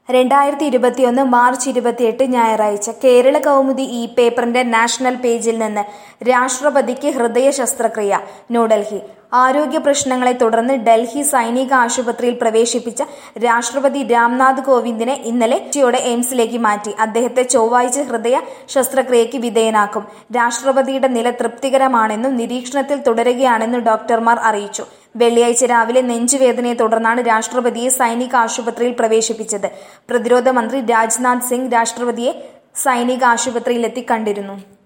രണ്ടായിരത്തി ഇരുപത്തിയൊന്ന് മാർച്ച് ഇരുപത്തിയെട്ട് ഞായറാഴ്ച കേരള കൗമുദി ഈ പേപ്പറിന്റെ നാഷണൽ പേജിൽ നിന്ന് രാഷ്ട്രപതിക്ക് ഹൃദയ ശസ്ത്രക്രിയ ന്യൂഡൽഹി ആരോഗ്യ പ്രശ്നങ്ങളെ തുടർന്ന് ഡൽഹി സൈനിക ആശുപത്രിയിൽ പ്രവേശിപ്പിച്ച രാഷ്ട്രപതി രാംനാഥ് കോവിന്ദിനെ ഇന്നലെ ഉച്ചയോടെ എയിംസിലേക്ക് മാറ്റി അദ്ദേഹത്തെ ചൊവ്വാഴ്ച ഹൃദയ ശസ്ത്രക്രിയയ്ക്ക് വിധേയനാക്കും രാഷ്ട്രപതിയുടെ നില തൃപ്തികരമാണെന്നും നിരീക്ഷണത്തിൽ തുടരുകയാണെന്നും ഡോക്ടർമാർ അറിയിച്ചു വെള്ളിയാഴ്ച രാവിലെ നെഞ്ചുവേദനയെ തുടർന്നാണ് രാഷ്ട്രപതിയെ സൈനിക ആശുപത്രിയിൽ പ്രവേശിപ്പിച്ചത് പ്രതിരോധ മന്ത്രി രാജ്നാഥ് സിംഗ് രാഷ്ട്രപതിയെ സൈനിക ആശുപത്രിയിലെത്തി കണ്ടിരുന്നു